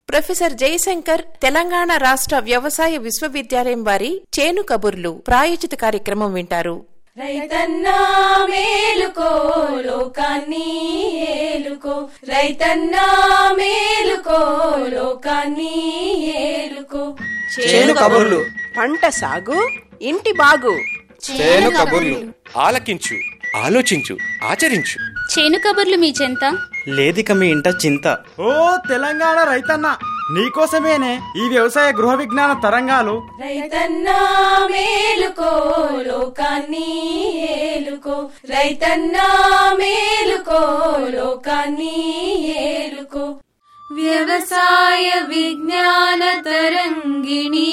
professor Jayashankar Telangana రాష్ట్ర వ్యవసాయ విశ్వవిద్యాలయం వారి చేను కబుర్లు ప్రాయోజిత కార్యక్రమం వింటారు రైతన్నా మేలుకో లోకాన్ని ఏలుకో రైతన్నా మేలుకో లోకాన్ని ఏలుకో చేను కబుర్లు పంట సాగు ఇంటి బాగు చేను కబుర్లు ఆలకించు ఆలోచించు ఆచరించు చేను కబుర్లు మీ చెంత లేదిక మీ ఇంట చింత ఓ తెలంగాణ రైతన్న నీకోసమేనే ఈ వ్యవసాయ గృహ విజ్ఞాన తరంగాలు రైతన్నా మేలుకో లోకాన్ని ఏలుకో రైతన్నా మేలుకో లోకాన్ని ఏలుకో వ్యవసాయ విజ్ఞాన తరంగిణి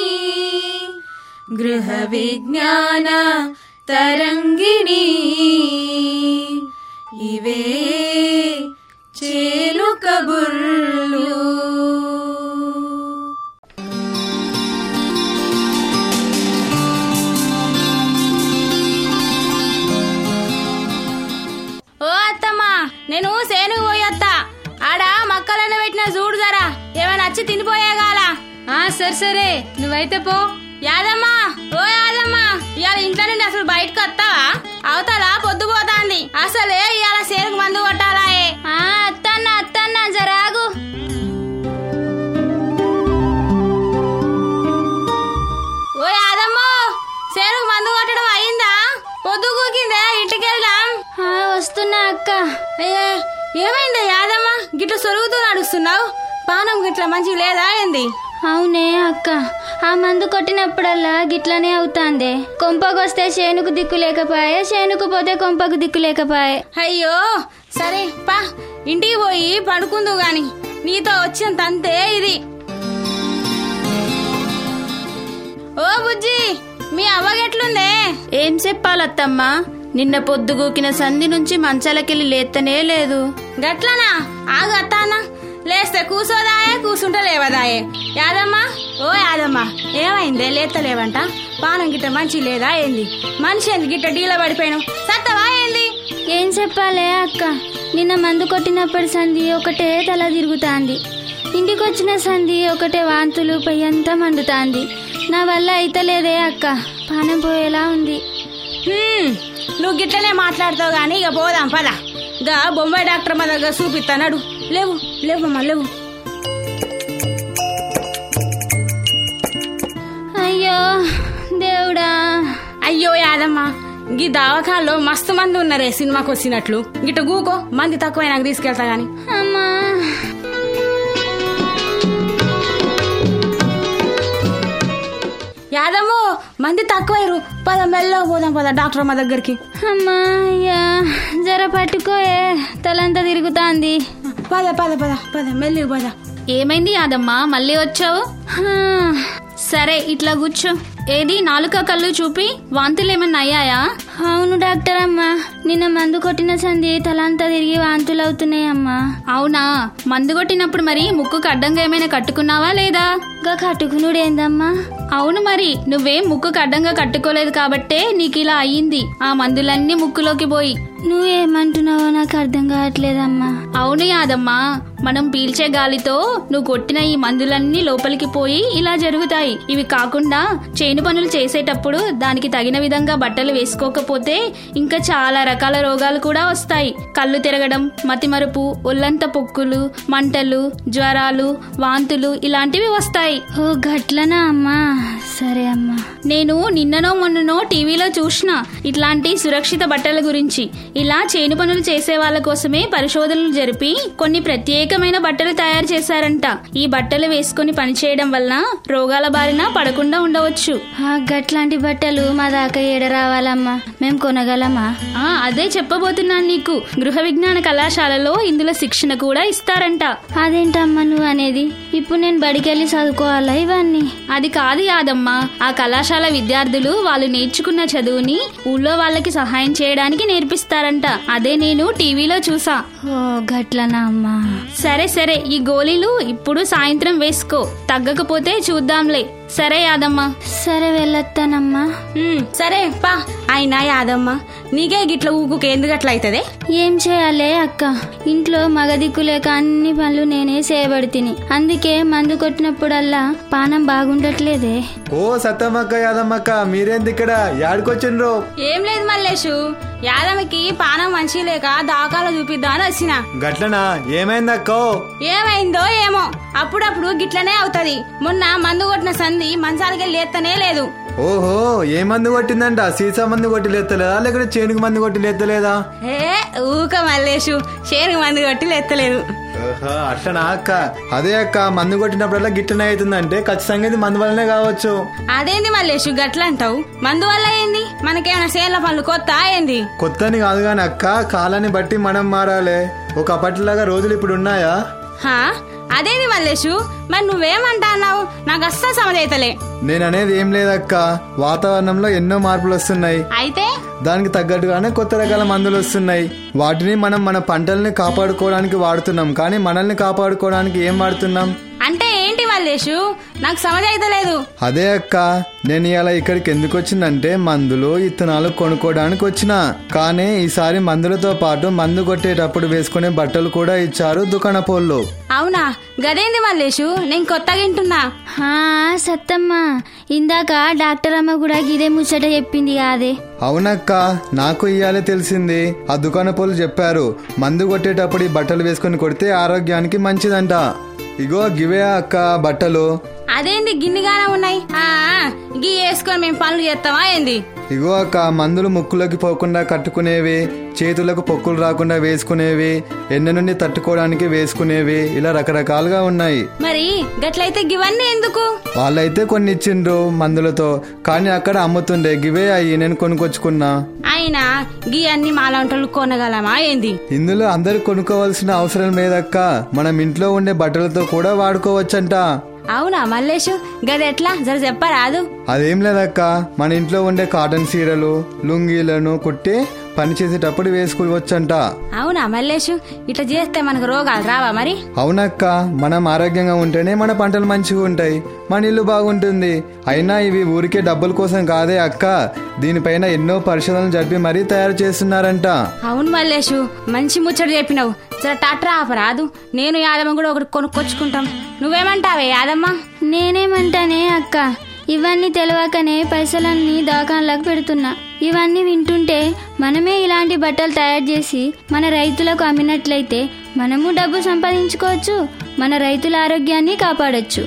గృహ విజ్ఞాన తరంగిణి ఇవే చేలు కబుర్లు ఓ అత్తమ్మా నేను సేను పోయొత్తా ఆడ మక్కలను పెట్టిన చూడు జరా ఏమైనా వచ్చి తినిపోయేగాల ఆ సరే సరే నువ్వైతే పో యాదమ్మా ఓ యాదమ్మా ఇవాళ ఇంట్లో నుండి అసలు బయటకు వస్తావా అవతల పొద్దు పోతాంది అసలే ఇవాళ సేనుకు మందు కొట్టాలాయే ఆ అత్తన్న అత్తన్న జరాగు ఓ యాదమ్మో సేనుకు మందు కొట్టడం అయిందా పొద్దు కూకిందే ఇంటికి వెళ్దాం వస్తున్నా అక్క అయ్యే ఏమైందా యాదమ్మ గిట్ల సొరుగుతూ నడుస్తున్నావు పానం గిట్ల మంచి లేదా ఏంది అవునే అక్క ఆ మందు కొట్టినప్పుడల్లా గిట్లనే అవుతాందే కొంపకొస్తే చేనుకు దిక్కు లేకపాయే చేనుకు పోతే కొంపకు దిక్కు లేకపాయే అయ్యో సరే పా ఇంటికి పోయి పడుకుందు గాని నీతో వచ్చిన తంతే ఇది ఓ బుజ్జి మీ అవ్వగెట్లుందే ఏం చెప్పాలత్తమ్మా నిన్న పొద్దుగూకిన సంధి నుంచి మంచాలకెళ్ళి లేత్తనే లేదు గట్లనా ఆగు అత్తానా లేస్తే కూసోదాయే కూసుంటే లేవదాయే యాదమ్మా ఓ యాదమ్మా ఏమైందే లేస్తలేవంట పానం గిట్ట మంచి లేదా ఏంది మనిషి ఏంది గిట్ట డీల పడిపోయాను సత్తవా ఏంది ఏం చెప్పాలే అక్క నిన్న మందు కొట్టినప్పటి సంధి ఒకటే తల తిరుగుతాంది ఇంటికొచ్చిన సంధి ఒకటే వాంతులు పయ్యంతా మండుతాంది నా వల్ల అయితలేదే అక్క పానం పోయేలా ఉంది హ్మ్, నువ్వు గిట్లనే మాట్లాడతావు గాని ఇక పోదాం పద గా బొంబాయి డాక్టర్ మా దగ్గర చూపిస్తానడు లేవు లేవమ్మా లేవు అయ్యో దేవుడా అయ్యో యాదమ్మ గీ దవాఖానలో మస్తు మంది ఉన్నారే సినిమాకి వచ్చినట్లు గిట్ట గూకో మంది తక్కువ నాకు తీసుకెళ్తా గాని అమ్మా యాదమ్ము మంది తక్కువయ్యారు పద మెల్ల పోదాం పద డాక్టర్ మా దగ్గరికి అమ్మా అయ్యా జర పట్టుకోయే తలంతా తిరుగుతాంది పద పద పద పద మెల్లి పద ఏమైంది యాదమ్మా మళ్ళీ వచ్చావు హా, సరే ఇట్లా కూర్చో ఏది నాలుక కళ్ళు చూపి వాంతులేమన్నా అయ్యాయా అవును డాక్టర్ అమ్మా నిన్న మందు కొట్టిన సంధి తలంతా తిరిగి వాంతులు అవుతున్నాయమ్మా అవునా మందు కొట్టినప్పుడు మరి ముక్కుకు అడ్డంగా ఏమైనా కట్టుకున్నావా లేదా గా కట్టుకునుడేందమ్మా అవును మరి నువ్వేం ముక్కుకు అడ్డంగా కట్టుకోలేదు కాబట్టే నీకు ఇలా అయ్యింది ఆ మందులన్నీ ముక్కులోకి పోయి నువ్వేమంటున్నావో నాకు అర్థం కావట్లేదమ్మా అవును యాదమ్మా మనం పీల్చే గాలితో నువ్వు కొట్టిన ఈ మందులన్నీ లోపలికి పోయి ఇలా జరుగుతాయి ఇవి కాకుండా చేను పనులు చేసేటప్పుడు దానికి తగిన విధంగా బట్టలు వేసుకోకపోతే ఇంకా చాలా రకాల రోగాలు కూడా వస్తాయి కళ్ళు తిరగడం మతిమరుపు ఒళ్ళంత పొక్కులు మంటలు జ్వరాలు వాంతులు ఇలాంటివి వస్తాయి ఓ గట్లనా అమ్మా సరే అమ్మా నేను నిన్ననో మొన్ననో టీవీలో చూసిన ఇట్లాంటి సురక్షిత బట్టల గురించి ఇలా చేను పనులు చేసే వాళ్ళ కోసమే పరిశోధనలు జరిపి కొన్ని ప్రత్యేకమైన బట్టలు తయారు చేశారంట ఈ బట్టలు వేసుకొని పనిచేయడం వలన రోగాల బారిన పడకుండా ఉండవచ్చు ఆ గట్లాంటి బట్టలు మా దాకా ఏడ రావాలమ్మా మేం కొనగలమా ఆ అదే చెప్పబోతున్నాను నీకు గృహ విజ్ఞాన కళాశాలలో ఇందులో శిక్షణ కూడా ఇస్తారంట అదేంటమ్మా నువ్వు అనేది ఇప్పుడు నేను బడికెళ్ళి చదువుకోవాలా ఇవన్నీ అది కాదు యాదమ్మా ఆ కళాశాల విద్యార్థులు వాళ్ళు నేర్చుకున్న చదువుని ఊళ్ళో వాళ్ళకి సహాయం చేయడానికి నేర్పిస్తారంట అదే నేను టీవీలో చూసా ఓ గట్లనా అమ్మా సరే సరే ఈ గోళీలు ఇప్పుడు సాయంత్రం వేసుకో తగ్గకపోతే చూద్దాంలే సరే యాదమ్మ సరే వెళ్ళొత్తానమ్మా ఉమ్, సరే పా అయినా యాదమ్మ నీకే గిట్ల ఊకుకి ఎందుకు అట్లా అవుతుంది ఏం చేయాలే అక్క ఇంట్లో మగదిక్కు లేక అన్ని పనులు నేనే చేయబడితిని అందుకే మందు కొట్టినప్పుడల్లా పానం బాగుండట్లేదే ఓ సత్తమ్మక్క యాదమ్మక్క మీరేంది ఇక్కడ యాడికొచ్చిండ్రు ఏం లేదు మల్లేషు యాదమ్మకి పానం మంచి లేక దాకాలో చూపిద్దామని వచ్చిన గట్లనా ఏమైందక్కో ఏమైందో ఏమో అప్పుడప్పుడు గిట్లనే అవుతది మొన్న మందు కొట్టిన సంధి మంచాలకి లేత్తనే లేదు ఓహో ఏ మందు కొట్టిందంట సీసా మందు కొట్టి లేత్తలేదా లేకపోతే చేనుకు మందు కొట్టి లేత్తలేదా ఏ ఊక మల్లేషు షేరుకు మందు కొట్టి లేత్తలేదు ఓహో అట్లనా అక్క అదే అక్క మందు కొట్టినప్పుడల్లా గిట్టనే అవుతుందంటే ఖచ్చితంగా ఇది మందు వల్లనే కావచ్చు అదేంది మల్లేషు గట్ల అంటావు మందు వల్ల ఏంది మనకేమైనా సేల పనులు కొత్త ఏంది కొత్తని కాదు కానీ అక్క కాలాన్ని బట్టి మనం మారాలి ఒక అప్పట్లాగా రోజులు ఇప్పుడు ఉన్నాయా హా అదేంది మల్లేషు మరి నువ్వేమంటా అన్నావు నాకు అస్సలు సమజైతలే నేను అనేది ఏం లేదక్క వాతావరణంలో ఎన్నో మార్పులు వస్తున్నాయి అయితే దానికి తగ్గట్టుగానే కొత్త రకాల మందులు వస్తున్నాయి వాటిని మనం మన పంటల్ని కాపాడుకోవడానికి వాడుతున్నాం కానీ మనల్ని కాపాడుకోవడానికి ఏం వాడుతున్నాం అంటే ఏంటి మల్లేషు నాకు సమజైతలేదు అదే అక్క నేను ఇలా ఇక్కడికి ఎందుకు వచ్చిందంటే మందులు ఇత్తనాలు కొనుక్కోవడానికి వచ్చిన కానీ ఈసారి మందులతో పాటు మందు కొట్టేటప్పుడు వేసుకునే బట్టలు కూడా ఇచ్చారు దుకాణపోళ్ళు అవునా గదేంది మల్లేషు నేను కొత్తగా వింటున్నా హా సత్తమ్మ ఇందాక డాక్టర్ అమ్మ కూడా గిదే ముచ్చట చెప్పింది కాదే అవునక్క నాకు ఇయ్యాలే తెలిసింది ఆ దుకాణపోళ్ళు చెప్పారు మందు కొట్టేటప్పుడు ఈ బట్టలు వేసుకొని కొడితే ఆరోగ్యానికి మంచిదంట ఇగో గివే అక్క బట్టలు అదేంది గిన్నిగానే ఉన్నాయి ఆ ఆ, గీ వేసుకొని మేము పనులు చేస్తామా ఏంది ఇగో అక్క మందులు ముక్కులోకి పోకుండా కట్టుకునేవి చేతులకు పొక్కులు రాకుండా వేసుకునేవి ఎండ నుండి తట్టుకోవడానికి వేసుకునేవి ఇలా రకరకాలుగా ఉన్నాయి మరి గట్లయితే గివన్నీ ఎందుకు వాళ్ళైతే కొన్ని ఇచ్చిండ్రు మందులతో కానీ అక్కడ అమ్ముతుండే గివే అయ్యి నేను కొనుక్కొచ్చుకున్నా అయినా గీ అన్ని మాలంటలు కొనగలమా ఏంది ఇందులో అందరు కొనుక్కోవాల్సిన అవసరం లేదక్క మనం ఇంట్లో ఉండే బట్టలతో కూడా వాడుకోవచ్చంట అవునా మల్లేషు గది ఎట్లా జర చెప్పరాదు అదేం లేదక్క మన ఇంట్లో ఉండే కాటన్ చీరలు లుంగీలను కుట్టి పని చేసేటప్పుడు వేసుకోవచ్చంట అవునా మల్లేషు ఇట్లా చేస్తే మనకు రోగాలు రావా మరి అవునక్క మనం ఆరోగ్యంగా ఉంటేనే మన పంటలు మంచిగా ఉంటాయి మన ఇల్లు బాగుంటుంది అయినా ఇవి ఊరికే డబ్బుల కోసం కాదే అక్క దీనిపైన ఎన్నో పరిశోధనలు జరిపి మరీ తయారు చేస్తున్నారంట అవును మల్లేషు మంచి ముచ్చట చెప్పినావు జర టాట్రా ఆపరాదు నేను యాదమ్మ కూడా ఒకటి కొనుక్కొచ్చుకుంటాం నువ్వేమంటావే యాదమ్మ నేనేమంటానే అక్క ఇవన్నీ తెలియకనే పైసలన్నీ దవాఖానలకు పెడుతున్నా ఇవన్నీ వింటుంటే మనమే ఇలాంటి బట్టలు తయారు చేసి మన రైతులకు అమ్మినట్లయితే మనము డబ్బు సంపాదించుకోవచ్చు మన రైతుల ఆరోగ్యాన్ని కాపాడొచ్చు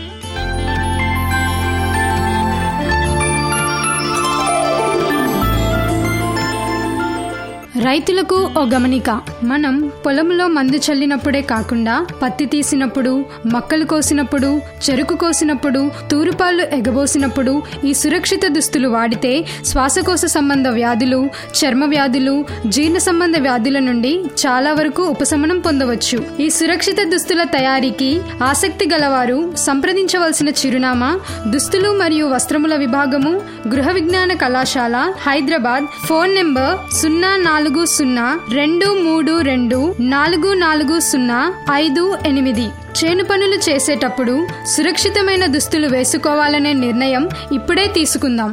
రైతులకు ఓ గమనిక మనం పొలంలో మందు చల్లినప్పుడే కాకుండా పత్తి తీసినప్పుడు మక్కలు కోసినప్పుడు చెరుకు కోసినప్పుడు తూరుపాలు ఎగబోసినప్పుడు ఈ సురక్షిత దుస్తులు వాడితే శ్వాసకోశ సంబంధ వ్యాధులు చర్మ వ్యాధులు జీర్ణ సంబంధ వ్యాధుల నుండి చాలా వరకు ఉపశమనం పొందవచ్చు ఈ సురక్షిత దుస్తుల తయారీకి ఆసక్తి గలవారు సంప్రదించవలసిన చిరునామా దుస్తులు మరియు వస్త్రముల విభాగము గృహ విజ్ఞాన కళాశాల హైదరాబాద్ ఫోన్ నెంబర్ సున్నా నాలుగు సున్నా రెండు మూడు రెండు నాలుగు నాలుగు సున్నా ఐదు ఎనిమిది చేను పనులు చేసేటప్పుడు సురక్షితమైన దుస్తులు వేసుకోవాలనే నిర్ణయం ఇప్పుడే తీసుకుందాం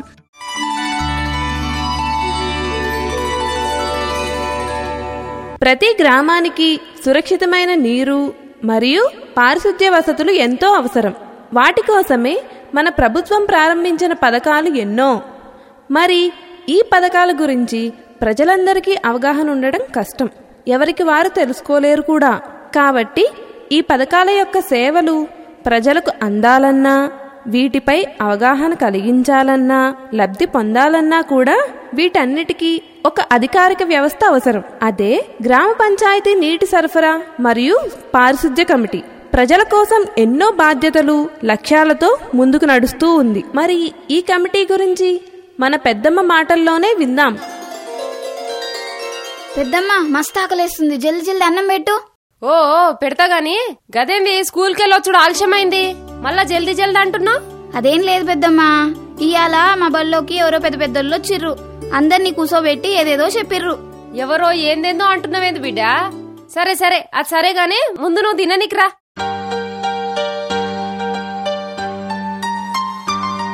ప్రతి గ్రామానికి సురక్షితమైన నీరు మరియు పారిశుద్ధ్య వసతులు ఎంతో అవసరం వాటి కోసమే మన ప్రభుత్వం ప్రారంభించిన పథకాలు ఎన్నో మరి ఈ పథకాల గురించి ప్రజలందరికీ అవగాహన ఉండడం కష్టం ఎవరికి వారు తెలుసుకోలేరు కూడా కాబట్టి ఈ పథకాల యొక్క సేవలు ప్రజలకు అందాలన్నా వీటిపై అవగాహన కలిగించాలన్నా లబ్ధి పొందాలన్నా కూడా వీటన్నిటికీ ఒక అధికారిక వ్యవస్థ అవసరం అదే గ్రామ పంచాయతీ నీటి సరఫరా మరియు పారిశుద్ధ్య కమిటీ ప్రజల కోసం ఎన్నో బాధ్యతలు లక్ష్యాలతో ముందుకు నడుస్తూ ఉంది మరి ఈ కమిటీ గురించి మన పెద్దమ్మ మాటల్లోనే విందాం పెద్దమ్మ మస్తు ఆకలేస్తుంది జల్ది జల్ది అన్నం పెట్టు ఓ ఓ, పెడతా గాని గదేంది స్కూల్కి వెళ్ళొచ్చుడు ఆలస్యమైంది మళ్ళా జల్దీ జల్దీ అంటున్నా అదేం లేదు పెద్దమ్మా ఇవాళ మా బళ్ళోకి ఎవరో పెద్ద పెద్దోళ్ళు వచ్చిర్రు అందరినీ కూసోబెట్టి ఏదేదో చెప్పిర్రు ఎవరో ఏందేందో అంటున్నావేంది బిడ్డ సరే సరే అది సరే గాని ముందు నువ్వు తిననికిరా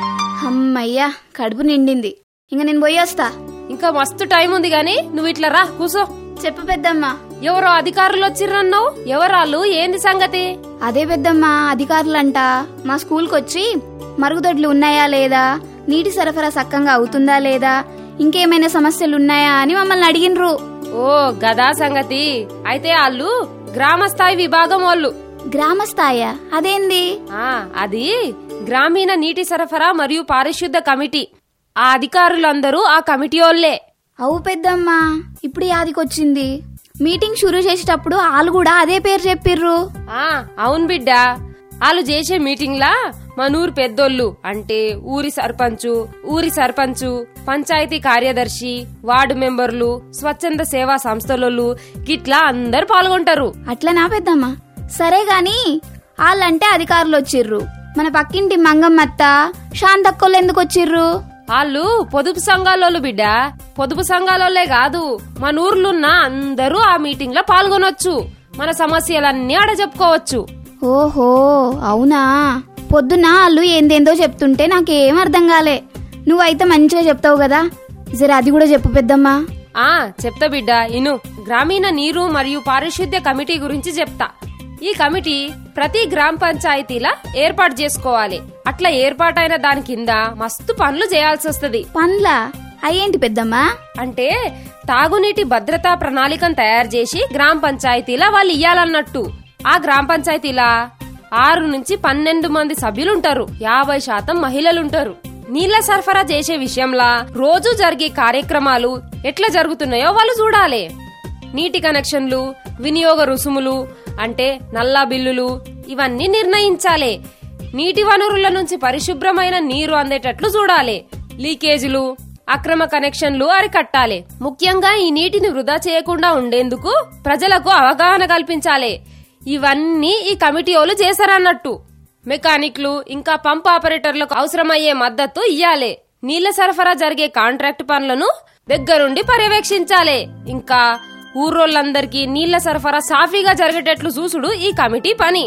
అమ్మయ్యా కడుపు నిండింది ఇంక నేను పోయేస్తా ఇంకా మస్తు టైం ఉంది గాని నువ్వు ఇట్లా రా కూసో చెప్పు పెద్దమ్మ ఎవరో అధికారులు వచ్చిర్రన్నావు ఎవరాళ్ళు ఏంది సంగతి అదే పెద్దమ్మ అధికారులంట మా స్కూల్కి వచ్చి మరుగుదొడ్లు ఉన్నాయా లేదా నీటి సరఫరా సక్కంగా అవుతుందా లేదా ఇంకేమైనా సమస్యలు ఉన్నాయా అని మమ్మల్ని అడిగినరు ఓ గదా సంగతి అయితే వాళ్ళు గ్రామ స్థాయి విభాగం వాళ్ళు గ్రామ స్థాయా అదేంది ఆ అది గ్రామీణ నీటి సరఫరా మరియు పారిశుద్ధ కమిటీ ఆ అధికారులందరూ ఆ కమిటీ వాళ్ళే అవు పెద్దమ్మ ఇప్పుడు యాదికొచ్చింది మీటింగ్ షురూ చేసేటప్పుడు వాళ్ళు కూడా అదే పేరు చెప్పిర్రు ఆ అవును బిడ్డ వాళ్ళు చేసే మీటింగ్ లా మనూరు పెద్దోళ్ళు అంటే ఊరి సర్పంచు ఊరి సర్పంచు పంచాయతీ కార్యదర్శి వార్డు మెంబర్లు స్వచ్ఛంద సేవా సంస్థలోళ్ళు గిట్లా అందరు పాల్గొంటారు అట్లనా పెద్దమ్మ సరే గాని వాళ్ళంటే అధికారులు వచ్చిర్రు మన పక్కింటి మంగమ్మత్త శాంతక్కోళ్ళు ఎందుకు వచ్చిర్రు వాళ్ళు పొదుపు సంఘాలోళ్ళు బిడ్డ పొదుపు సంఘాలోళ్ళే కాదు మన ఊర్లున్న అందరూ ఆ మీటింగ్ లో పాల్గొనొచ్చు మన సమస్యలన్నీ ఆడ చెప్పుకోవచ్చు ఓహో అవునా పొద్దున వాళ్ళు ఏందేందో చెప్తుంటే నాకేం అర్థం కాలే నువ్వైతే మంచిగా చెప్తావు కదా జర అది కూడా చెప్పు పెద్దమ్మా ఆ చెప్తా బిడ్డ ఇను గ్రామీణ నీరు మరియు పారిశుద్ధ్య కమిటీ గురించి చెప్తా ఈ కమిటీ ప్రతి గ్రామ పంచాయతీలా ఏర్పాటు చేసుకోవాలి అట్లా ఏర్పాటైన దాని కింద మస్తు పనులు చేయాల్సి వస్తది పండ్ల అయ్యేంటి పెద్దమ్మా అంటే తాగునీటి భద్రతా ప్రణాళికను తయారు చేసి గ్రామ పంచాయతీలా వాళ్ళు ఇయ్యాలన్నట్టు ఆ గ్రామ పంచాయతీలా ఆరు నుంచి పన్నెండు మంది సభ్యులుంటారు యాభై శాతం మహిళలుంటారు నీళ్ల సరఫరా చేసే విషయంలా రోజు జరిగే కార్యక్రమాలు ఎట్లా జరుగుతున్నాయో వాళ్ళు చూడాలి నీటి కనెక్షన్లు వినియోగ రుసుములు అంటే నల్లా బిల్లులు ఇవన్నీ నిర్ణయించాలి నీటి వనరుల నుంచి పరిశుభ్రమైన నీరు అందేటట్లు చూడాలి లీకేజీలు అక్రమ కనెక్షన్లు అరికట్టాలి ముఖ్యంగా ఈ నీటిని వృధా చేయకుండా ఉండేందుకు ప్రజలకు అవగాహన కల్పించాలి ఇవన్నీ ఈ కమిటీ వాళ్ళు చేశారన్నట్టు మెకానిక్లు ఇంకా పంప్ ఆపరేటర్లకు అవసరమయ్యే మద్దతు ఇయ్యాలి నీళ్ల సరఫరా జరిగే కాంట్రాక్ట్ పనులను దగ్గరుండి పర్యవేక్షించాలి ఇంకా ఊరోళ్ళందరికీ నీళ్ల సరఫరా సాఫీగా జరిగేటట్లు చూసుడు ఈ కమిటీ పని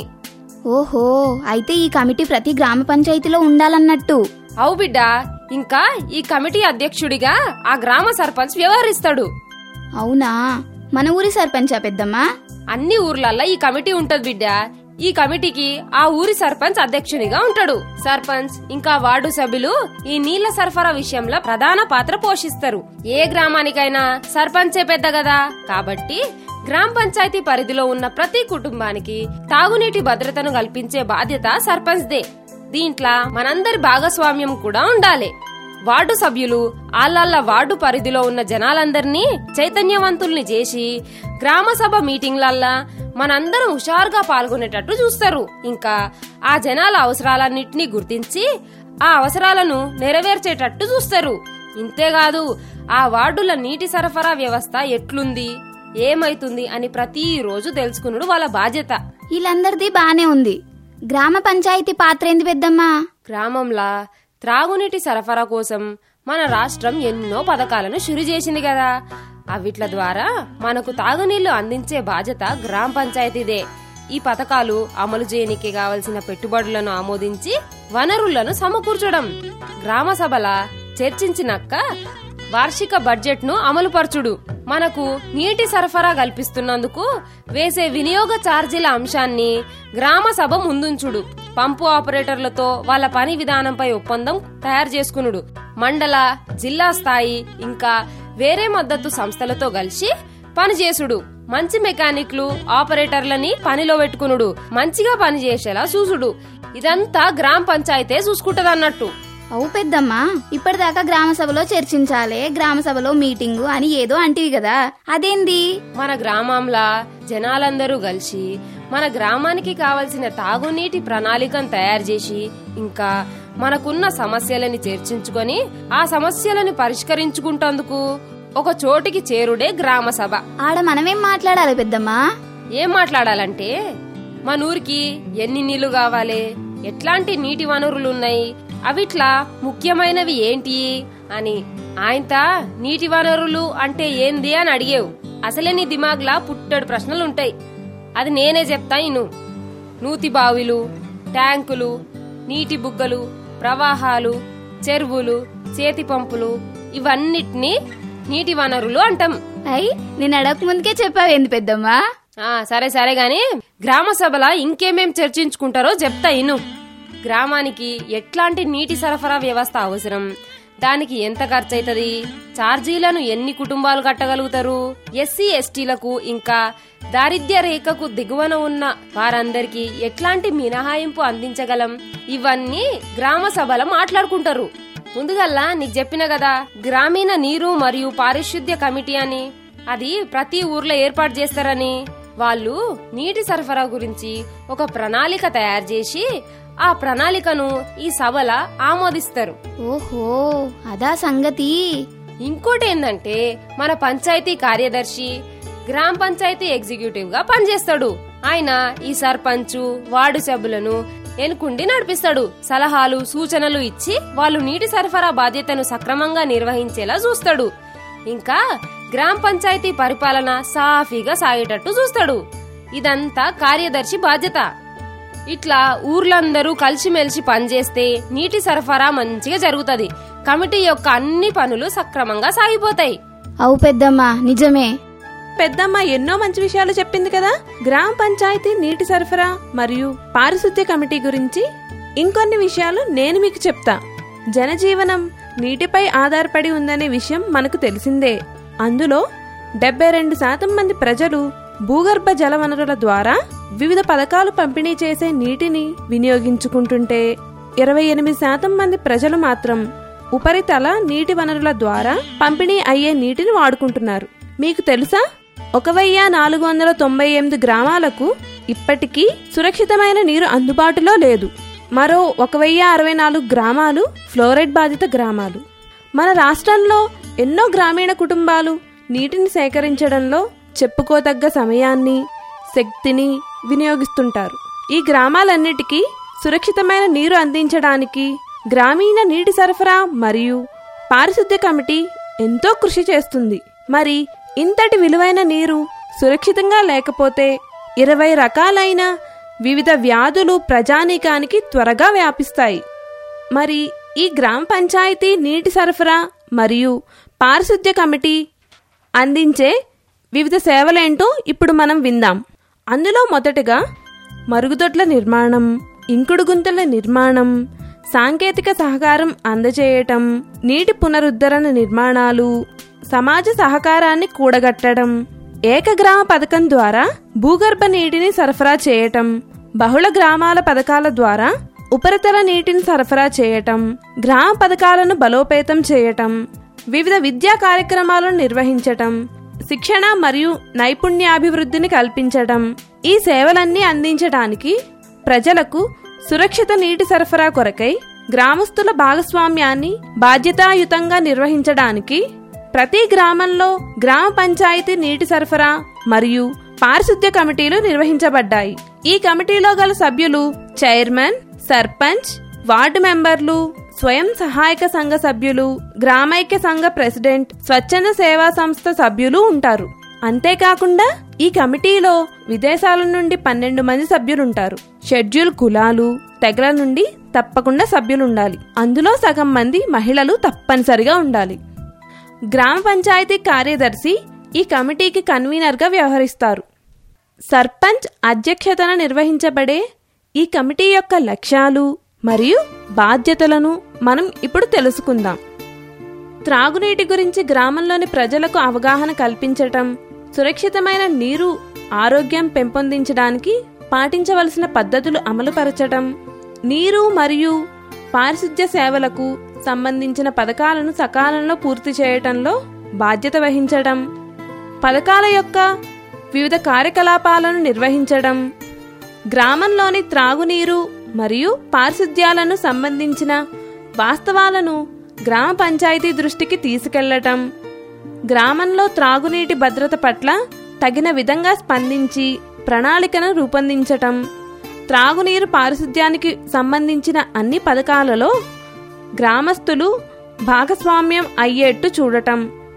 ఓహో అయితే ఈ కమిటీ ప్రతి గ్రామ పంచాయతీలో ఉండాలన్నట్టు అవు బిడ్డ ఇంకా ఈ కమిటీ అధ్యక్షుడిగా ఆ గ్రామ సర్పంచ్ వ్యవహరిస్తాడు అవునా మన ఊరి సర్పంచా పెద్దమ్మా అన్ని ఊర్లల్లో ఈ కమిటీ ఉంటది బిడ్డ ఈ కమిటీకి ఆ ఊరి సర్పంచ్ అధ్యక్షునిగా ఉంటాడు సర్పంచ్ ఇంకా వార్డు సభ్యులు ఈ నీళ్ల సరఫరా విషయంలో ప్రధాన పాత్ర పోషిస్తారు ఏ గ్రామానికైనా సర్పంచే పెద్ద కదా కాబట్టి గ్రామ పంచాయతీ పరిధిలో ఉన్న ప్రతి కుటుంబానికి తాగునీటి భద్రతను కల్పించే బాధ్యత సర్పంచ్దే దీంట్లో మనందరి భాగస్వామ్యం కూడా ఉండాలి వార్డు సభ్యులు ఆళ్ళ వార్డు పరిధిలో ఉన్న జనాలందరినీ చైతన్యవంతుల్ని చేసి గ్రామ సభ మీటింగ్లల్లా మనందరం హుషారుగా పాల్గొనేటట్టు చూస్తారు ఇంకా ఆ జనాల అవసరాలన్నింటినీ గుర్తించి ఆ అవసరాలను నెరవేర్చేటట్టు చూస్తారు ఇంతేకాదు ఆ వార్డుల నీటి సరఫరా వ్యవస్థ ఎట్లుంది ఏమైతుంది అని ప్రతిరోజు తెలుసుకునుడు వాళ్ళ బాధ్యత వీళ్ళందరిది బానే ఉంది గ్రామ పంచాయతీ పాత్ర ఏంది పెద్దమ్మా గ్రామంలా త్రాగునీటి సరఫరా కోసం మన రాష్ట్రం ఎన్నో పథకాలను షురు చేసింది కదా అవిట్ల ద్వారా మనకు తాగునీళ్లు అందించే బాధ్యత గ్రామ పంచాయతీదే ఈ పథకాలు అమలు చేయనికి కావలసిన పెట్టుబడులను ఆమోదించి వనరులను సమకూర్చడం గ్రామ సభల చర్చించినాక వార్షిక బడ్జెట్ ను అమలుపరచుడు మనకు నీటి సరఫరా కల్పిస్తున్నందుకు వేసే వినియోగ ఛార్జీల అంశాన్ని గ్రామ సభ ముందుంచుడు పంపు ఆపరేటర్లతో వాళ్ళ పని విధానంపై ఒప్పందం తయారు చేసుకునుడు మండల జిల్లా స్థాయి ఇంకా వేరే మద్దతు సంస్థలతో కలిసి పనిచేసుడు మంచి మెకానిక్లు ఆపరేటర్లని పనిలో పెట్టుకునుడు మంచిగా పనిచేసేలా చూసుడు ఇదంతా గ్రామ పంచాయతే చూసుకుంటదన్నట్టు అవు పెద్దమ్మా ఇప్పటిదాకా గ్రామ సభలో చర్చించాలే గ్రామ సభలో మీటింగు అని ఏదో అంటివి కదా అదేంది మన గ్రామంలా జనాలందరూ కలిసి మన గ్రామానికి కావలసిన తాగునీటి ప్రణాళికను తయారు చేసి ఇంకా మనకున్న సమస్యలని చర్చించుకొని ఆ సమస్యలను పరిష్కరించుకుంటందుకు ఒక చోటికి చేరుడే గ్రామ సభ ఆడ మనమేం మాట్లాడాలి పెద్దమ్మా ఏం మాట్లాడాలంటే మన ఊరికి ఎన్ని నీళ్లు కావాలి ఎట్లాంటి నీటి వనరులున్నాయి అవిట్లా ముఖ్యమైనవి ఏంటి అని ఆయనత నీటి వనరులు అంటే ఏంది అని అడిగేవు అసలే నీ దిమాగ్లా పుట్టడు ప్రశ్నలుంటాయి అది నేనే చెప్తా ఇను నూతి బావిలు ట్యాంకులు నీటి బుగ్గలు ప్రవాహాలు చెరువులు చేతి పంపులు ఇవన్నిటిని నీటి వనరులు అంటాం అయి నేను అడగక ముందుకే చెప్పావేంది పెద్దమ్మా ఆ సరే సరే గాని గ్రామ సభల ఇంకేమేం చర్చించుకుంటారో చెప్తా ఇను గ్రామానికి ఎట్లాంటి నీటి సరఫరా వ్యవస్థ అవసరం దానికి ఎంత ఖర్చు అవుతుంది ఛార్జీలను ఎన్ని కుటుంబాలు కట్టగలుగుతారు ఎస్సీ ఎస్టీలకు ఇంకా దారిద్ర్య రేఖకు దిగువన ఉన్న వారందరికీ ఎట్లాంటి మినహాయింపు అందించగలం ఇవన్నీ గ్రామ సభల మాట్లాడుకుంటారు ముందుగల్లా నీకు చెప్పిన కదా గ్రామీణ నీరు మరియు పారిశుద్ధ్య కమిటీ అని అది ప్రతి ఊర్లో ఏర్పాటు చేస్తారని వాళ్ళు నీటి సరఫరా గురించి ఒక ప్రణాళిక తయారు చేసి ఆ ప్రణాళికను ఈ సభల ఆమోదిస్తారు ఓహో అదా సంగతి ఇంకోటి ఏంటంటే మన పంచాయతీ కార్యదర్శి గ్రామ పంచాయతీ ఎగ్జిక్యూటివ్ గా పనిచేస్తాడు ఆయన ఈ సర్పంచు వార్డు సభ్యులను ఎన్నుకుండి నడిపిస్తాడు సలహాలు సూచనలు ఇచ్చి వాళ్ళు నీటి సరఫరా బాధ్యతను సక్రమంగా నిర్వహించేలా చూస్తాడు ఇంకా గ్రామ పంచాయతీ పరిపాలన సాఫీగా సాగేటట్టు చూస్తాడు ఇదంతా కార్యదర్శి బాధ్యత ఇట్లా ఊర్లందరూ కలిసిమెలిసి పనిచేస్తే నీటి సరఫరా మంచిగా జరుగుతది కమిటీ యొక్క అన్ని పనులు సక్రమంగా సాగిపోతాయి అవు పెద్దమ్మా నిజమే పెద్దమ్మ ఎన్నో మంచి విషయాలు చెప్పింది కదా గ్రామ పంచాయతీ నీటి సరఫరా మరియు పారిశుద్ధ్య కమిటీ గురించి ఇంకొన్ని విషయాలు నేను మీకు చెప్తా జనజీవనం నీటిపై ఆధారపడి ఉందనే విషయం మనకు తెలిసిందే అందులో డెబ్బై రెండు శాతం మంది ప్రజలు భూగర్భ జల వనరుల ద్వారా వివిధ పథకాలు పంపిణీ చేసే నీటిని వినియోగించుకుంటుంటే ఇరవై ఎనిమిది శాతం మంది ప్రజలు మాత్రం ఉపరితల నీటి వనరుల ద్వారా పంపిణీ అయ్యే నీటిని వాడుకుంటున్నారు మీకు తెలుసా ఒక వెయ్యి నాలుగు వందల తొంభై ఎనిమిది గ్రామాలకు ఇప్పటికీ సురక్షితమైన నీరు అందుబాటులో లేదు మరో ఒక వెయ్యి అరవై నాలుగు గ్రామాలు ఫ్లోరైడ్ బాధిత గ్రామాలు మన రాష్ట్రంలో ఎన్నో గ్రామీణ కుటుంబాలు నీటిని సేకరించడంలో చెప్పుకోదగ్గ సమయాన్ని శక్తిని వినియోగిస్తుంటారు ఈ గ్రామాలన్నిటికీ సురక్షితమైన నీరు అందించడానికి గ్రామీణ నీటి సరఫరా మరియు పారిశుద్ధ్య కమిటీ ఎంతో కృషి చేస్తుంది మరి ఇంతటి విలువైన నీరు సురక్షితంగా లేకపోతే ఇరవై రకాలైన వివిధ వ్యాధులు ప్రజానీకానికి త్వరగా వ్యాపిస్తాయి మరి ఈ గ్రామ పంచాయతీ నీటి సరఫరా మరియు పారిశుద్ధ్య కమిటీ అందించే వివిధ సేవలేంటో ఇప్పుడు మనం విందాం అందులో మొదటగా మరుగుదొడ్ల నిర్మాణం ఇంకుడు గుంతల నిర్మాణం సాంకేతిక సహకారం అందజేయటం నీటి పునరుద్ధరణ నిర్మాణాలు సమాజ సహకారాన్ని కూడగట్టడం ఏకగ్రామ పథకం ద్వారా భూగర్భ నీటిని సరఫరా చేయటం బహుళ గ్రామాల పథకాల ద్వారా ఉపరితల నీటిని సరఫరా చేయటం గ్రామ పథకాలను బలోపేతం చేయటం వివిధ విద్యా కార్యక్రమాలను నిర్వహించటం శిక్షణ మరియు నైపుణ్యాభివృద్ధిని కల్పించటం ఈ సేవలన్నీ అందించడానికి ప్రజలకు సురక్షిత నీటి సరఫరా కొరకై గ్రామస్తుల భాగస్వామ్యాన్ని బాధ్యతాయుతంగా నిర్వహించడానికి ప్రతి గ్రామంలో గ్రామ పంచాయతీ నీటి సరఫరా మరియు పారిశుద్ధ్య కమిటీలు నిర్వహించబడ్డాయి ఈ కమిటీలో గల సభ్యులు చైర్మన్ సర్పంచ్ వార్డు మెంబర్లు స్వయం సహాయక సంఘ సభ్యులు గ్రామైక్య సంఘ ప్రెసిడెంట్ స్వచ్ఛంద సేవా సంస్థ సభ్యులు ఉంటారు అంతేకాకుండా ఈ కమిటీలో విదేశాల నుండి పన్నెండు మంది సభ్యులుంటారు షెడ్యూల్ కులాలు తెగల నుండి తప్పకుండా సభ్యులుండాలి అందులో సగం మంది మహిళలు తప్పనిసరిగా ఉండాలి గ్రామ పంచాయతీ కార్యదర్శి ఈ కమిటీకి కన్వీనర్గా వ్యవహరిస్తారు సర్పంచ్ అధ్యక్షతన నిర్వహించబడే ఈ కమిటీ యొక్క లక్ష్యాలు మరియు బాధ్యతలను మనం ఇప్పుడు తెలుసుకుందాం త్రాగునీటి గురించి గ్రామంలోని ప్రజలకు అవగాహన కల్పించటం సురక్షితమైన నీరు ఆరోగ్యం పెంపొందించడానికి పాటించవలసిన పద్ధతులు అమలుపరచటం నీరు మరియు పారిశుద్ధ్య సేవలకు సంబంధించిన పథకాలను సకాలంలో పూర్తి చేయటంలో బాధ్యత వహించడం పథకాల యొక్క వివిధ కార్యకలాపాలను నిర్వహించడం గ్రామంలోని త్రాగునీరు మరియు పారిశుద్ధ్యాలను సంబంధించిన వాస్తవాలను గ్రామ పంచాయతీ దృష్టికి తీసుకెళ్లటం గ్రామంలో త్రాగునీటి భద్రత పట్ల తగిన విధంగా స్పందించి ప్రణాళికను రూపొందించటం త్రాగునీరు పారిశుద్ధ్యానికి సంబంధించిన అన్ని పథకాలలో గ్రామస్తులు భాగస్వామ్యం అయ్యేట్టు చూడటం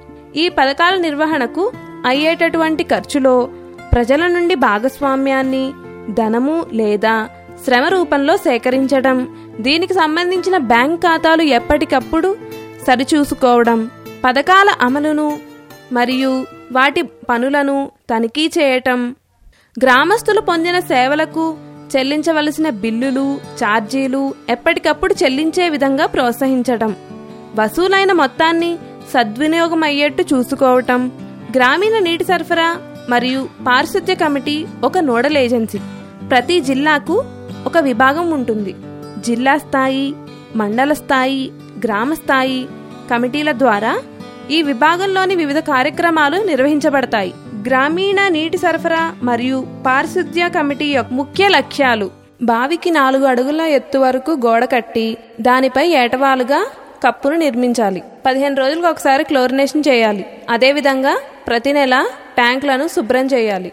ఈ పథకాల నిర్వహణకు అయ్యేటటువంటి ఖర్చులో ప్రజల నుండి భాగస్వామ్యాన్ని ధనము లేదా శ్రమ రూపంలో సేకరించడం దీనికి సంబంధించిన బ్యాంక్ ఖాతాలు ఎప్పటికప్పుడు సరిచూసుకోవడం పథకాల అమలును మరియు వాటి పనులను తనిఖీ చేయటం గ్రామస్తులు పొందిన సేవలకు చెల్లించవలసిన బిల్లులు ఛార్జీలు ఎప్పటికప్పుడు చెల్లించే విధంగా ప్రోత్సహించటం వసూలైన మొత్తాన్ని సద్వినియోగం అయ్యేట్టు చూసుకోవటం గ్రామీణ నీటి సరఫరా మరియు పారిశుద్ధ్య కమిటీ ఒక నోడల్ ఏజెన్సీ ప్రతి జిల్లాకు ఒక విభాగం ఉంటుంది జిల్లా స్థాయి మండల స్థాయి గ్రామ స్థాయి కమిటీల ద్వారా ఈ విభాగంలోని వివిధ కార్యక్రమాలు నిర్వహించబడతాయి గ్రామీణ నీటి సరఫరా మరియు పారిశుద్ధ్య కమిటీ యొక్క ముఖ్య లక్ష్యాలు బావికి నాలుగు అడుగుల ఎత్తు వరకు గోడ కట్టి దానిపై ఏటవాలుగా కప్పును నిర్మించాలి పదిహేను రోజులకు ఒకసారి క్లోరినేషన్ చేయాలి అదేవిధంగా ప్రతి నెల ట్యాంకులను శుభ్రం చేయాలి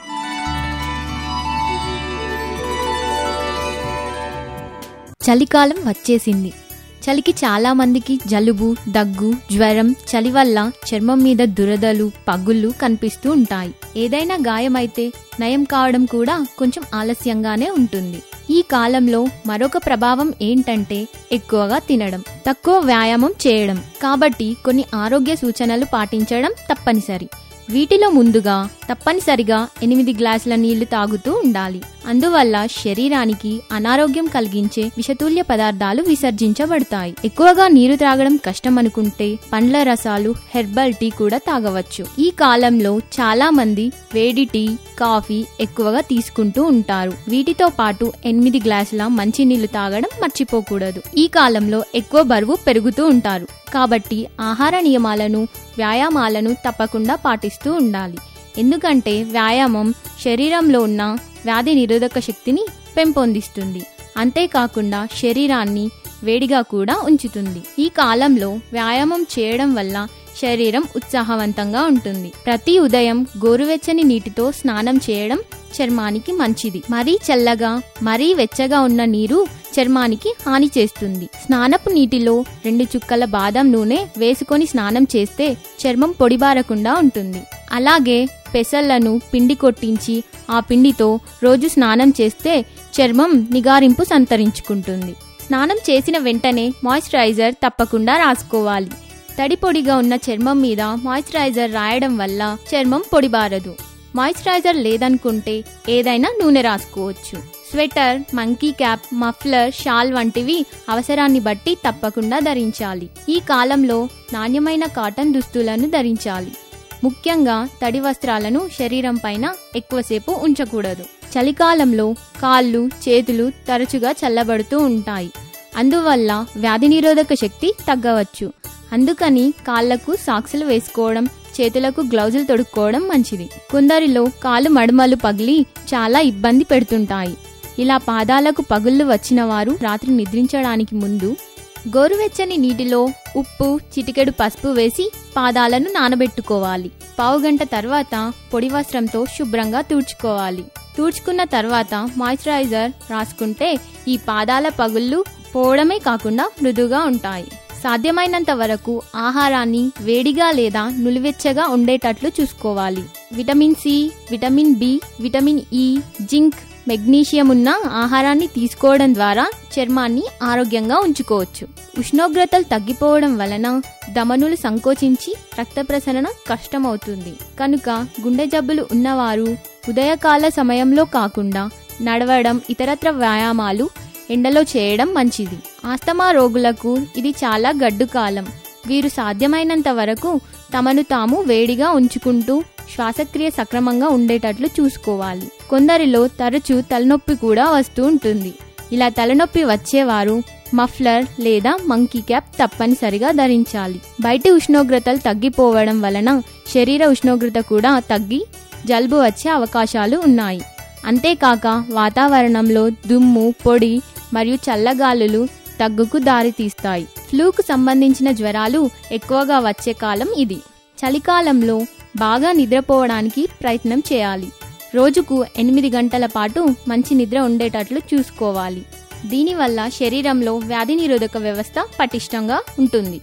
చలికాలం వచ్చేసింది చలికి చాలా మందికి జలుబు దగ్గు జ్వరం చలి వల్ల చర్మం మీద దురదలు పగుళ్ళు కనిపిస్తూ ఉంటాయి ఏదైనా గాయమైతే నయం కావడం కూడా కొంచెం ఆలస్యంగానే ఉంటుంది ఈ కాలంలో మరొక ప్రభావం ఏంటంటే ఎక్కువగా తినడం తక్కువ వ్యాయామం చేయడం కాబట్టి కొన్ని ఆరోగ్య సూచనలు పాటించడం తప్పనిసరి వీటిలో ముందుగా తప్పనిసరిగా ఎనిమిది గ్లాసుల నీళ్లు తాగుతూ ఉండాలి అందువల్ల శరీరానికి అనారోగ్యం కలిగించే విషతుల్య పదార్థాలు విసర్జించబడతాయి ఎక్కువగా నీరు త్రాగడం కష్టం అనుకుంటే పండ్ల రసాలు హెర్బల్ టీ కూడా తాగవచ్చు ఈ కాలంలో చాలా మంది వేడి టీ కాఫీ ఎక్కువగా తీసుకుంటూ ఉంటారు వీటితో పాటు ఎనిమిది గ్లాసుల మంచినీళ్లు తాగడం మర్చిపోకూడదు ఈ కాలంలో ఎక్కువ బరువు పెరుగుతూ ఉంటారు కాబట్టి ఆహార నియమాలను వ్యాయామాలను తప్పకుండా పాటిస్తూ ఉండాలి ఎందుకంటే వ్యాయామం శరీరంలో ఉన్న వ్యాధి నిరోధక శక్తిని పెంపొందిస్తుంది అంతేకాకుండా శరీరాన్ని వేడిగా కూడా ఉంచుతుంది ఈ కాలంలో వ్యాయామం చేయడం వల్ల శరీరం ఉత్సాహవంతంగా ఉంటుంది ప్రతి ఉదయం గోరువెచ్చని నీటితో స్నానం చేయడం చర్మానికి మంచిది మరీ చల్లగా మరీ వెచ్చగా ఉన్న నీరు చర్మానికి హాని చేస్తుంది స్నానపు నీటిలో రెండు చుక్కల బాదం నూనె వేసుకొని స్నానం చేస్తే చర్మం పొడిబారకుండా ఉంటుంది అలాగే పెసళ్లను పిండి కొట్టించి ఆ పిండితో రోజు స్నానం చేస్తే చర్మం నిగారింపు సంతరించుకుంటుంది స్నానం చేసిన వెంటనే మాయిశ్చరైజర్ తప్పకుండా రాసుకోవాలి తడి పొడిగా ఉన్న చర్మం మీద మాయిశ్చరైజర్ రాయడం వల్ల చర్మం పొడిబారదు మాయిశ్చరైజర్ లేదనుకుంటే ఏదైనా నూనె రాసుకోవచ్చు sweater monkey cap muffler shawl వంటివి అవసరాన్ని బట్టి తప్పకుండా ధరించాలి ఈ కాలంలో నాణ్యమైన కాటన్ దుస్తులను ధరించాలి ముఖ్యంగా తడి వస్త్రాలను శరీరం పైన ఎక్కువసేపు ఉంచకూడదు చలికాలంలో కాళ్ళు చేతులు తరచుగా చల్లబడుతూ ఉంటాయి అందువల్ల వ్యాధి నిరోధక శక్తి తగ్గవచ్చు అందుకని కాళ్లకు సాక్సులు వేసుకోవడం చేతులకు గ్లౌజులు తొడుక్కోవడం మంచిది కొందరిలో కాలు మడమలు పగిలి చాలా ఇబ్బంది పెడుతుంటాయి ఇలా పాదాలకు పగుళ్ళు వచ్చిన వారు రాత్రి నిద్రించడానికి ముందు గోరువెచ్చని నీటిలో ఉప్పు చిటికెడు పసుపు వేసి పాదాలను నానబెట్టుకోవాలి పావుగంట తర్వాత పొడి వస్త్రంతో శుభ్రంగా తుడుచుకోవాలి తుడుచుకున్న తర్వాత మాయిశ్చరైజర్ రాసుకుంటే ఈ పాదాల పగుళ్ళు పోవడమే కాకుండా మృదుగా ఉంటాయి సాధ్యమైనంత వరకు ఆహారాన్ని వేడిగా లేదా నులివెచ్చగా ఉండేటట్లు చూసుకోవాలి vitamin C vitamin B vitamin E zinc magnesium ఉన్న ఆహారాన్ని తీసుకోవడం ద్వారా చర్మాన్ని ఆరోగ్యంగా ఉంచుకోవచ్చు ఉష్ణోగ్రతలు తగ్గిపోవడం వలన దమనులు సంకోచించి రక్త ప్రసరణ కష్టమవుతుంది కనుక గుండె జబ్బులు ఉన్నవారు ఉదయకాల సమయంలో కాకుండా నడవడం ఇతరత్ర వ్యాయామాలు ఎండలో చేయడం మంచిది ఆస్తమా రోగులకు ఇది చాలా గడ్డు కాలం వీరు సాధ్యమైనంత వరకు తమను తాము వేడిగా ఉంచుకుంటూ శ్వాసక్రియ సక్రమంగా ఉండేటట్లు చూసుకోవాలి కొందరిలో తరచూ తలనొప్పి కూడా వస్తూ ఉంటుంది ఇలా తలనొప్పి వచ్చేవారు మఫ్లర్ లేదా మంకీ క్యాప్ తప్పనిసరిగా ధరించాలి బయటి ఉష్ణోగ్రతలు తగ్గిపోవడం వలన శరీర ఉష్ణోగ్రత కూడా తగ్గి జలుబు వచ్చే అవకాశాలు ఉన్నాయి అంతేకాక వాతావరణంలో దుమ్ము పొడి మరియు చల్లగాలులు దగ్గుకు దారితీస్తాయి ఫ్లూకు సంబంధించిన జ్వరాలు ఎక్కువగా వచ్చే కాలం ఇది చలికాలంలో బాగా నిద్రపోవడానికి ప్రయత్నం చేయాలి రోజుకు ఎనిమిది గంటల పాటు మంచి నిద్ర ఉండేటట్లు చూసుకోవాలి దీనివల్ల శరీరంలో వ్యాధి నిరోధక వ్యవస్థ పటిష్టంగా ఉంటుంది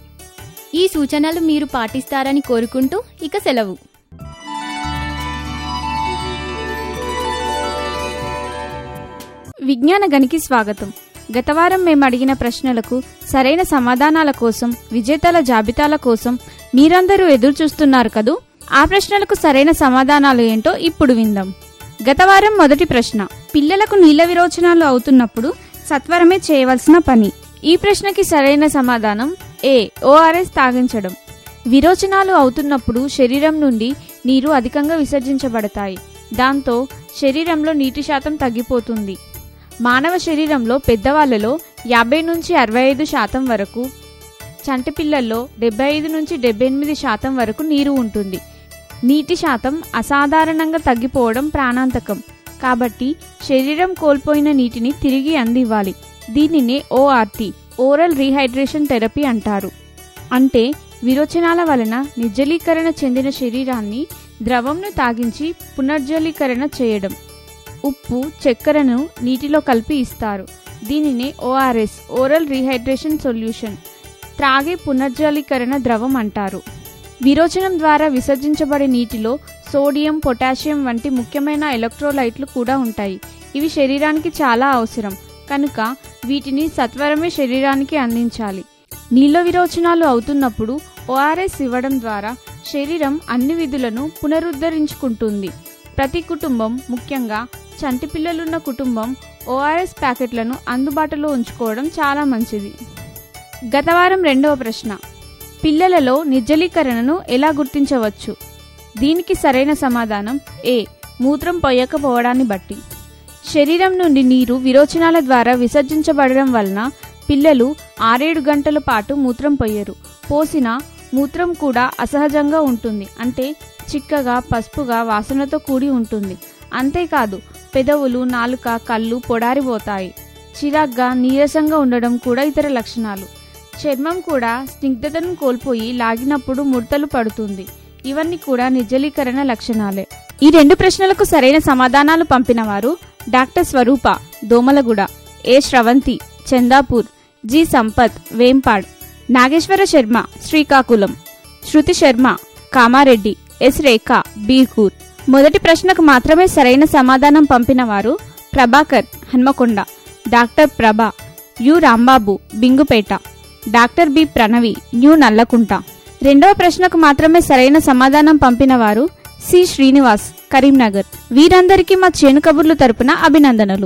ఈ సూచనలు మీరు పాటిస్తారని కోరుకుంటూ ఇక సెలవు విజ్ఞాన గనికి స్వాగతం గతవారం మేము అడిగిన ప్రశ్నలకు సరైన సమాధానాల కోసం విజేతల జాబితాల కోసం మీరందరూ ఎదురు చూస్తున్నారు కదూ ఆ ప్రశ్నలకు సరైన సమాధానాలు ఏంటో ఇప్పుడు విందాం గతవారం మొదటి ప్రశ్న పిల్లలకు నీళ్ల విరోచనాలు అవుతున్నప్పుడు సత్వరమే చేయవలసిన పని ఈ ప్రశ్నకి సరైన సమాధానం ఏ ఓఆర్ఎస్ తాగించడం విరోచనాలు అవుతున్నప్పుడు శరీరం నుండి నీరు అధికంగా విసర్జించబడతాయి దాంతో శరీరంలో నీటి శాతం తగ్గిపోతుంది మానవ శరీరంలో పెద్దవాళ్లలో యాభై నుంచి అరవై ఐదు శాతం వరకు చంటి పిల్లల్లో డెబ్బై ఐదు నుంచి డెబ్బై ఎనిమిది శాతం వరకు నీరు ఉంటుంది నీటి శాతం అసాధారణంగా తగ్గిపోవడం ప్రాణాంతకం కాబట్టి శరీరం కోల్పోయిన నీటిని తిరిగి అందివ్వాలి దీనినే ఓఆర్టీ ఓరల్ రీహైడ్రేషన్ థెరపీ అంటారు అంటే విరోచనాల వలన నిర్జలీకరణ చెందిన శరీరాన్ని ద్రవంను తాగించి పునర్జలీకరణ చేయడం ఉప్పు చక్కెరను నీటిలో కలిపి ఇస్తారు దీనినే ఓఆర్ఎస్ ఓరల్ రీహైడ్రేషన్ సొల్యూషన్ త్రాగే పునర్జలీకరణ ద్రవం అంటారు విరోచనం ద్వారా విసర్జించబడే నీటిలో సోడియం పొటాషియం వంటి ముఖ్యమైన ఎలక్ట్రోలైట్లు కూడా ఉంటాయి ఇవి శరీరానికి చాలా అవసరం కనుక వీటిని సత్వరమే శరీరానికి అందించాలి నీళ్ళ విరోచనాలు అవుతున్నప్పుడు ఓఆర్ఎస్ ఇవ్వడం ద్వారా శరీరం అన్ని విధులను పునరుద్ధరించుకుంటుంది ప్రతి కుటుంబం ముఖ్యంగా చంటి పిల్లలున్న కుటుంబం ఓఆర్ఎస్ ప్యాకెట్లను అందుబాటులో ఉంచుకోవడం చాలా మంచిది గతవారం రెండవ ప్రశ్న పిల్లలలో నిర్జలీకరణను ఎలా గుర్తించవచ్చు దీనికి సరైన సమాధానం ఏ మూత్రం పొయ్యకపోవడాన్ని బట్టి శరీరం నుండి నీరు విరోచనాల ద్వారా విసర్జించబడడం వలన పిల్లలు ఆరేడు గంటల పాటు మూత్రం పొయ్యరు పోసిన మూత్రం కూడా అసహజంగా ఉంటుంది అంటే చిక్కగా పసుపుగా వాసనతో కూడి ఉంటుంది అంతేకాదు పెదవులు నాలుక కళ్ళు పొడారిపోతాయి చిరాగ్గా నీరసంగా ఉండడం కూడా ఇతర లక్షణాలు చర్మం కూడా స్నిగ్ధతను కోల్పోయి లాగినప్పుడు ముడతలు పడుతుంది ఇవన్నీ కూడా నిర్జలీకరణ లక్షణాలే ఈ రెండు ప్రశ్నలకు సరైన సమాధానాలు పంపిన వారు doctor Swarupa Domalguda A Sravanthi Chandapur G Sampath Vempad Nageshwara Sharma Srikakulam Shruti Sharma Kamareddy S Rekha Birkur మొదటి ప్రశ్నకు మాత్రమే సరైన సమాధానం పంపిన వారు Prabhakar Hanamkonda doctor Prabha U Rambabu Bingupeta doctor B Pranavi new Nallakunta రెండవ ప్రశ్నకు మాత్రమే సరైన సమాధానం పంపిన వారు సి శ్రీనివాస్ కరీంనగర్ వీరందరికీ మా చేను కబుర్లు తరపున అభినందనలు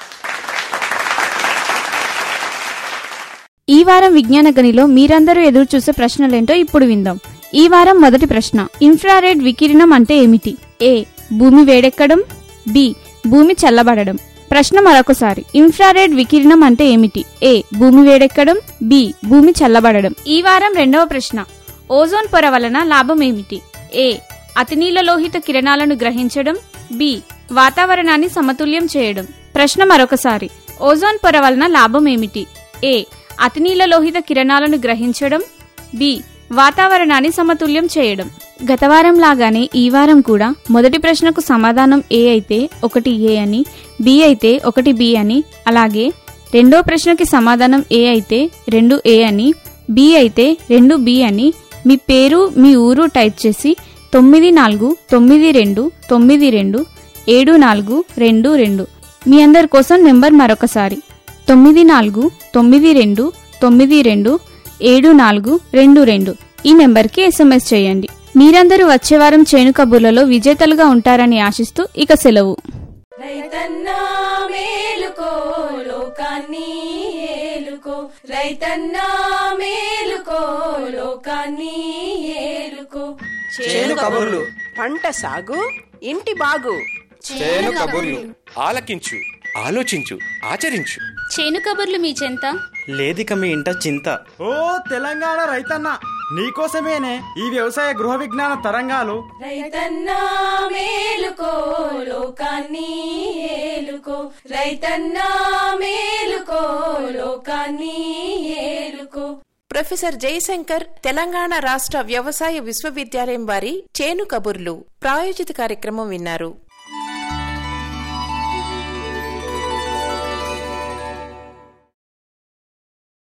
ఈ వారం విజ్ఞాన గనిలో మీరందరూ ఎదురు చూసే ప్రశ్నలేంటో ఇప్పుడు విందాం ఈ వారం మొదటి ప్రశ్న ఇన్ఫ్రారెడ్ వికిరణం అంటే ఏమిటి ఏ భూమి వేడెక్కడం బి భూమి చల్లబడడం ప్రశ్న మరొకసారి ఇన్ఫ్రారెడ్ వికిరణం అంటే ఏమిటి ఏ భూమి వేడెక్కడం బి భూమి చల్లబడడం ఈ వారం రెండవ ప్రశ్న ఓజోన్ పొర వలన లాభం ఏమిటి ఏ అతినీల లోహిత కిరణాలను గ్రహించడం బి వాతావరణాన్ని సమతుల్యం చేయడం ప్రశ్న మరొకసారి ఓజోన్ పొర వలన లాభం ఏమిటి ఏ అతినీల లోహిత కిరణాలను గ్రహించడం బి వాతావరణాన్ని సమతుల్యం చేయడం గత వారం లాగానే ఈ వారం కూడా మొదటి ప్రశ్నకు సమాధానం ఏ అయితే ఒకటి ఏ అని బి అయితే ఒకటి బి అని అలాగే రెండో ప్రశ్నకి సమాధానం ఏ అయితే రెండు ఏ అని బి అయితే రెండు బి అని మీ పేరు మీ ఊరు టైప్ చేసి తొమ్మిది నాలుగు తొమ్మిది రెండు తొమ్మిది రెండు ఏడు నాలుగు రెండు రెండు మీ అందరి కోసం నెంబర్ మరొకసారి తొమ్మిది నాలుగు తొమ్మిది రెండు తొమ్మిది రెండు ఏడు నాలుగు రెండు రెండు ఈ నెంబర్కి ఎస్ఎంఎస్ చేయండి మీరందరూ వచ్చే వారం చేను కబుర్లలో విజేతలుగా ఉంటారని ఆశిస్తూ ఇక సెలవు రైతన్నా మేలుకో లోకాన్ని ఏలుకో రైతన్నా మేలుకో లోకాన్ని ఏలుకో చేను కబుర్లు పంట సాగు ఇంటి బాగు చేను కబుర్లు ఆలకించు ఆలోచించు ఆచరించు చేను కబుర్లు మీ చెంత లేదిక మీ ఇంట చింత ఓ తెలంగాణ రైతన్న నీకోసమేనే ఈ వ్యవసాయ గృహ విజ్ఞాన తరంగాలు రైతన్నా మేలుకో లోకాన్ని ఏలుకో రైతన్నా మేలుకో లోకాన్ని ఏలుకో ప్రొఫెసర్ జయశంకర్ తెలంగాణ రాష్ట్ర వ్యవసాయ విశ్వవిద్యాలయం వారి చేను కబుర్లు ప్రాయోజిత కార్యక్రమం విన్నారు